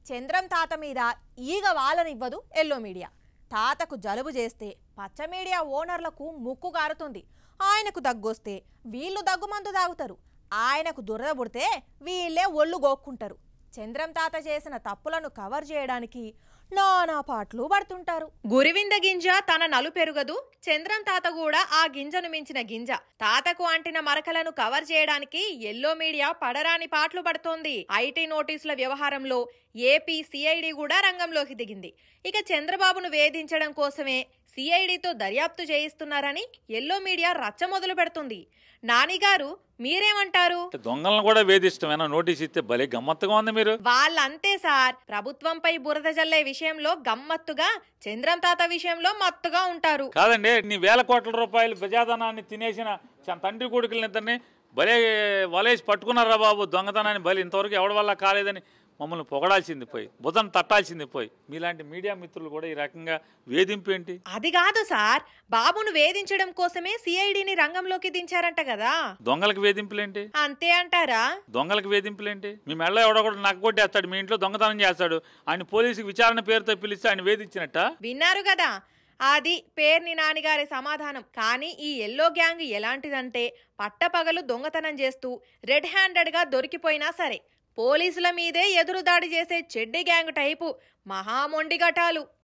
చంద్రం తాత మీద ఈగ వాలనివ్వదు ఎల్లో మీడియా తాతకు జలుబు చేస్తే పచ్చ మీడియా ఓనర్లకు ముక్కు కారుతుంది ఆయనకు దగ్గొస్తే వీళ్ళు దగ్గుమందు తాగుతారు ఆయనకు దురద పుడితే వీళ్ళే ఒళ్ళు గోక్కుంటారు చంద్రం తాత చేసిన తప్పులను కవర్ చేయడానికి నానా పాటలు పడుతుంటారు గురివింద గింజ తన నలు పెరుగదు చంద్రం తాత కూడా ఆ గింజను మించిన గింజ తాతకు అంటిన మరకలను కవర్ చేయడానికి ఎల్లో మీడియా పడరాని పాటలు పడుతోంది ఐటీ నోటీసుల వ్యవహారంలో ఏపీ సిఐడి కూడా రంగంలోకి దిగింది ఇక చంద్రబాబును వేధించడం కోసమే సిఐడితో దర్యాప్తు చేయిస్తున్నారని ఎల్లో మీడియా రచ్చ మొదలు పెడుతుంది నానిగారు మీరేమంటారు దొంగలను కూడా వేధిష్టమేనా నోటీస్ ఇస్తే భలే గమ్మత్తుగా ఉంది మీరు వాళ్ళంతే సార్ ప్రభుత్వంపై బురద జల్లే విషయంలో గమ్మత్తుగా చంద్రం తాత విషయంలో మత్తుగా ఉంటారు కాదండి నీ వేల కోట్ల రూపాయలు ప్రజాధనాన్ని తినేసిన చ- తండ్రి కొడుకులనిద్దరిని భలే వలేసి పట్టుకున్నారా బాబు దొంగతనాన్ని బలి ఇంతవరకు ఎవడి వల్ల కాలేదని మమ్మల్ని పొగడాల్సింది పోయి బుధం తట్టాల్సింది పోయి మీలాంటి మీడియా మిత్రులు కూడా ఈ రకంగా వేధింపు ఏంటి అది కాదు సార్ బాబును వేధించడం కోసమే సిఐడిని రంగంలోకి దించారంట కదా దొంగలకు వేధింపులేంటి అంతే అంటారా దొంగలకు వేధింపులేంటి మీ మెళ్ళ ఎవడో కూడా నక్క కొట్టేస్తాడు మీ ఇంట్లో దొంగతనం చేస్తాడు ఆయన పోలీసుకి విచారణ పేరుతో పిలిస్తే ఆయన వేధించినట్ట విన్నారు కదా అది పేర్ని నానిగారి సమాధానం కానీ ఈ ఎల్లో గ్యాంగ్ ఎలాంటిదంటే పట్టపగలు దొంగతనం చేస్తూ రెడ్ హ్యాండెడ్ గా దొరికిపోయినా సరే పోలీసుల మీదే ఎదురు దాడి చేసే చెడ్డి గ్యాంగ్ టైపు మహామొండి ఘటాలు